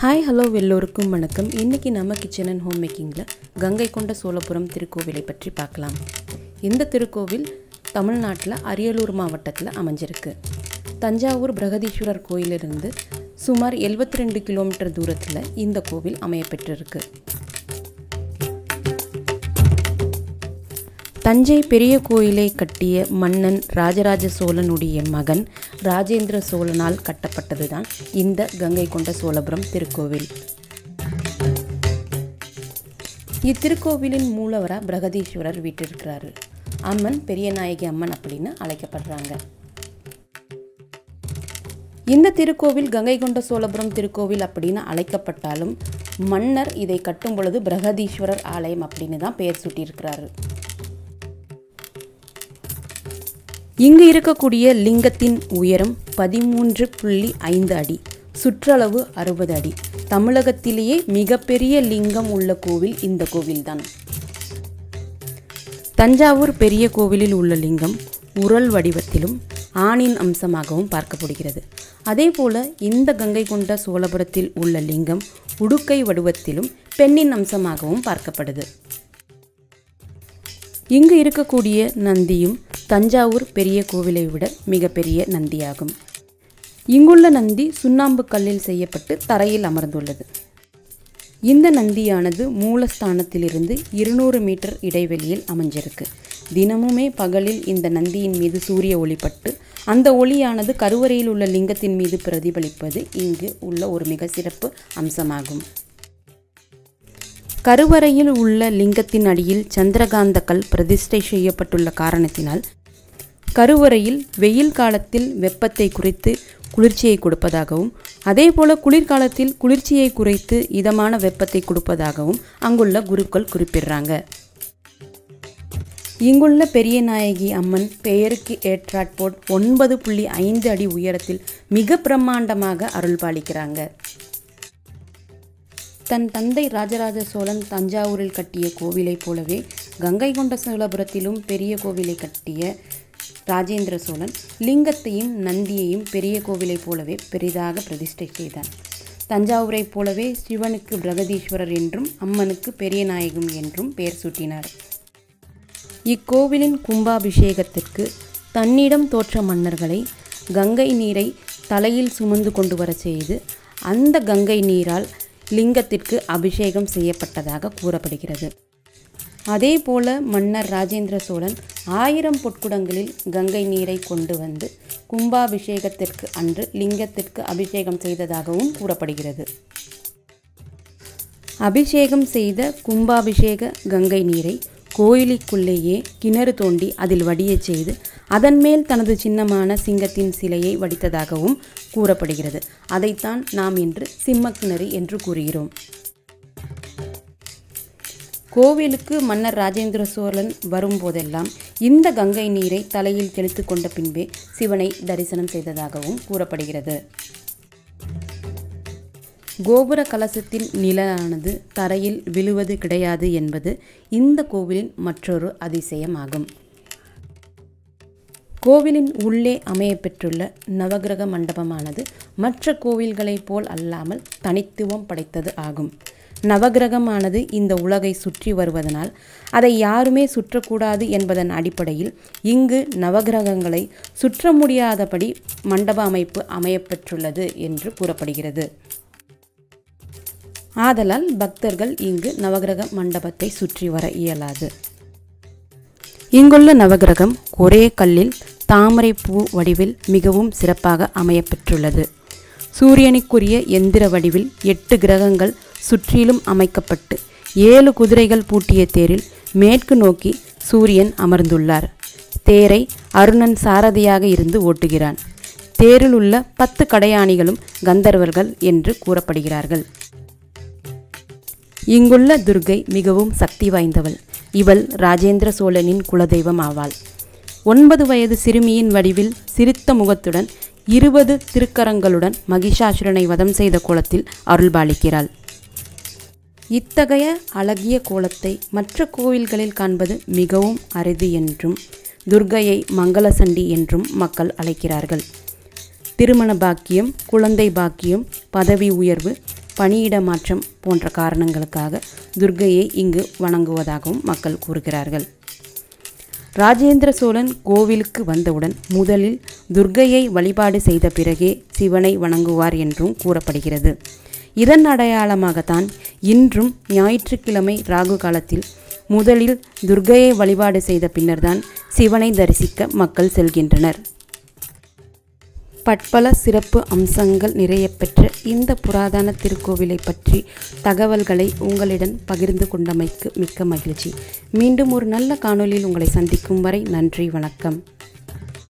hi hello எல்லோருக்கும் வணக்கம் இன்றைக்கி நம்ம கிச்சன் அண்ட் ஹோம் மேக்கிங்கில் கங்கை கொண்ட சோழபுரம் திருக்கோவிலை பற்றி பார்க்கலாம் இந்த திருக்கோவில் தமிழ்நாட்டில் அரியலூர் மாவட்டத்தில் அமைஞ்சிருக்கு தஞ்சாவூர் பிரகதீஸ்வரர் கோயிலிருந்து சுமார் 72 ரெண்டு கிலோமீட்டர் தூரத்தில் இந்த கோவில் அமையப்பெற்றிருக்கு தஞ்சை பெரிய கோயிலை கட்டிய மன்னன் ராஜராஜ சோழனுடைய மகன் ராஜேந்திர சோழனால் கட்டப்பட்டதுதான் இந்த கங்கை கொண்ட சோழபுரம் திருக்கோவில் இத்திருக்கோவிலின் மூலவரா பிரகதீஸ்வரர் வீட்டிருக்கிறாரு அம்மன் பெரியநாயகி அம்மன் அப்படின்னு அழைக்கப்படுறாங்க இந்த திருக்கோவில் கங்கை கொண்ட சோழபுரம் திருக்கோவில் அப்படின்னு அழைக்கப்பட்டாலும் மன்னர் இதை கட்டும் பொழுது பிரகதீஸ்வரர் ஆலயம் அப்படின்னு தான் பெயர் சூட்டியிருக்கிறாரு இங்கு இருக்கக்கூடிய லிங்கத்தின் உயரம் பதிமூன்று புள்ளி ஐந்து அடி சுற்றளவு அறுபது அடி தமிழகத்திலேயே மிகப்பெரிய லிங்கம் உள்ள கோவில் இந்த கோவில்தான் தஞ்சாவூர் பெரிய கோவிலில் உள்ள லிங்கம் உரல் வடிவத்திலும் ஆணின் அம்சமாகவும் பார்க்கப்படுகிறது அதே போல இந்த கங்கை கொண்ட சோழபுரத்தில் உள்ள லிங்கம் உடுக்கை வடிவத்திலும் பெண்ணின் அம்சமாகவும் பார்க்கப்படுது இங்கு இருக்கக்கூடிய நந்தியும் தஞ்சாவூர் பெரிய கோவிலை விட மிகப்பெரிய நந்தியாகும் இங்குள்ள நந்தி சுண்ணாம்பு கல்லில் செய்யப்பட்டு தரையில் அமர்ந்துள்ளது இந்த நந்தியானது மூலஸ்தானத்திலிருந்து இருநூறு மீட்டர் இடைவெளியில் அமைஞ்சிருக்கு தினமுமே பகலில் இந்த நந்தியின் மீது சூரிய ஒளிப்பட்டு அந்த ஒளியானது கருவறையில் உள்ள லிங்கத்தின் மீது பிரதிபலிப்பது இங்கு உள்ள ஒரு மிக சிறப்பு அம்சமாகும் கருவறையில் உள்ள லிங்கத்தின் அடியில் சந்திரகாந்த கல் பிரதிஷ்டை செய்யப்பட்டுள்ள காரணத்தினால் கருவறையில் வெயில் காலத்தில் வெப்பத்தை குறைத்து குளிர்ச்சியை கொடுப்பதாகவும் அதேபோல குளிர்காலத்தில் குளிர்ச்சியை குறைத்து இதமான வெப்பத்தை கொடுப்பதாகவும் அங்குள்ள குருக்கள் குறிப்பிடுறாங்க இங்குள்ள பெரிய நாயகி அம்மன் பெயருக்கு ஏற்றாற்போல் ஒன்பது புள்ளி ஐந்து அடி உயரத்தில் மிக பிரம்மாண்டமாக அருள் பாலிக்கிறாங்க தன் தந்தை ராஜராஜ சோழன் தஞ்சாவூரில் கட்டிய கோவிலைப் போலவே கங்கை கொண்ட சோழபுரத்திலும் பெரிய கோவிலை கட்டிய ராஜேந்திர சோழன் லிங்கத்தையும் நந்தியையும் பெரிய கோவிலைப் போலவே பெரிதாக பிரதிஷ்டை செய்தான் தஞ்சாவூரைப் போலவே சிவனுக்கு பிரகதீஸ்வரர் என்றும் அம்மனுக்கு பெரிய நாயகம் என்றும் பெயர் சூட்டினார் இக்கோவிலின் கும்பாபிஷேகத்திற்கு தன்னிடம் தோற்ற மன்னர்களை கங்கை நீரை தலையில் சுமந்து கொண்டு வர செய்து அந்த கங்கை நீரால் லிங்கத்திற்கு அபிஷேகம் செய்யப்பட்டதாக கூறப்படுகிறது அதே போல மன்னர் ராஜேந்திர சோழன் ஆயிரம் பொற்குடங்களில் கங்கை நீரை கொண்டு வந்து கும்பாபிஷேகத்திற்கு அன்று லிங்கத்திற்கு அபிஷேகம் செய்ததாகவும் கூறப்படுகிறது அபிஷேகம் செய்த கும்பாபிஷேக கங்கை நீரை கோயிலுக்குள்ளேயே கிணறு தோண்டி அதில் வடியச் செய்து அதன் மேல் தனது சின்னமான சிங்கத்தின் சிலையை வடித்ததாகவும் கூறப்படுகிறது அதைத்தான் நாம் இன்று சிம்மக்கிணறு என்று கூறுகிறோம் கோவிலுக்கு மன்னர் ராஜேந்திர சோழன் வரும்போதெல்லாம் இந்த கங்கை நீரை தலையில் தெளித்து கொண்ட பின்பே சிவனை தரிசனம் செய்ததாகவும் கூறப்படுகிறது கோபுர கலசத்தின் நிழலானது தரையில் விழுவது கிடையாது என்பது இந்த கோவிலின் மற்றொரு அதிசயமாகும் கோவிலின் உள்ளே அமையப்பெற்றுள்ள நவகிரக மண்டபமானது மற்ற கோவில்களைப் போல் அல்லாமல் தனித்துவம் படைத்தது ஆகும் நவகிரகமானது இந்த உலகை சுற்றி வருவதனால் அதை யாருமே சுற்றக்கூடாது என்பதன் அடிப்படையில் இங்கு நவகிரகங்களை சுற்ற முடியாதபடி மண்டப அமைப்பு அமையப்பெற்றுள்ளது என்று கூறப்படுகிறது ஆதலால் பக்தர்கள் இங்கு நவகிரக மண்டபத்தை சுற்றி வர இயலாது இங்குள்ள நவகிரகம் ஒரே கல்லில் தாமரை பூ வடிவில் மிகவும் சிறப்பாக அமையப்பெற்றுள்ளது சூரியனுக்குரிய எந்திர வடிவில் எட்டு கிரகங்கள் சுற்றிலும் அமைக்கப்பட்டு ஏழு குதிரைகள் பூட்டிய தேரில் மேற்கு நோக்கி சூரியன் அமர்ந்துள்ளார் தேரை அருணன் சாரதியாக இருந்து ஓட்டுகிறான் தேரில் உள்ள பத்து கடையாணிகளும் கந்தர்வர்கள் என்று கூறப்படுகிறார்கள் இங்குள்ள துர்கை மிகவும் சக்தி வாய்ந்தவள் இவள் ராஜேந்திர சோழனின் குலதெய்வம் ஆவாள் ஒன்பது வயது சிறுமியின் வடிவில் சிரித்த முகத்துடன் இருபது திருக்கரங்களுடன் மகிஷாசுரனை வதம் செய்த கோலத்தில் அருள்பாலிக்கிறாள் இத்தகைய அழகிய கோலத்தை மற்ற கோவில்களில் காண்பது மிகவும் அரிது என்றும் துர்கையை மங்களசண்டி என்றும் மக்கள் அழைக்கிறார்கள் திருமண பாக்கியம் குழந்தை பாக்கியம் பதவி உயர்வு பணியிட மாற்றம் போன்ற காரணங்களுக்காக துர்க்கையை இங்கு வணங்குவதாகவும் மக்கள் கூறுகிறார்கள் ராஜேந்திர சோழன் கோவிலுக்கு வந்தவுடன் முதலில் துர்க்கையை வழிபாடு செய்த பிறகே சிவனை வணங்குவார் என்றும் கூறப்படுகிறது இதன் அடையாளமாகத்தான் இன்றும் ஞாயிற்றுக்கிழமை ராகு காலத்தில் முதலில் துர்க்கையை வழிபாடு செய்த பின்னர்தான் சிவனை தரிசிக்க மக்கள் செல்கின்றனர் பட்பல சிறப்பு அம்சங்கள் நிறைய பெற்ற இந்த புராதன திருக்கோவிலை பற்றி தகவல்களை உங்களிடம் பகிர்ந்து கொண்டமைக்கு மிக்க மகிழ்ச்சி மீண்டும் ஒரு நல்ல காணொளியில் உங்களை சந்திக்கும் வரை நன்றி வணக்கம்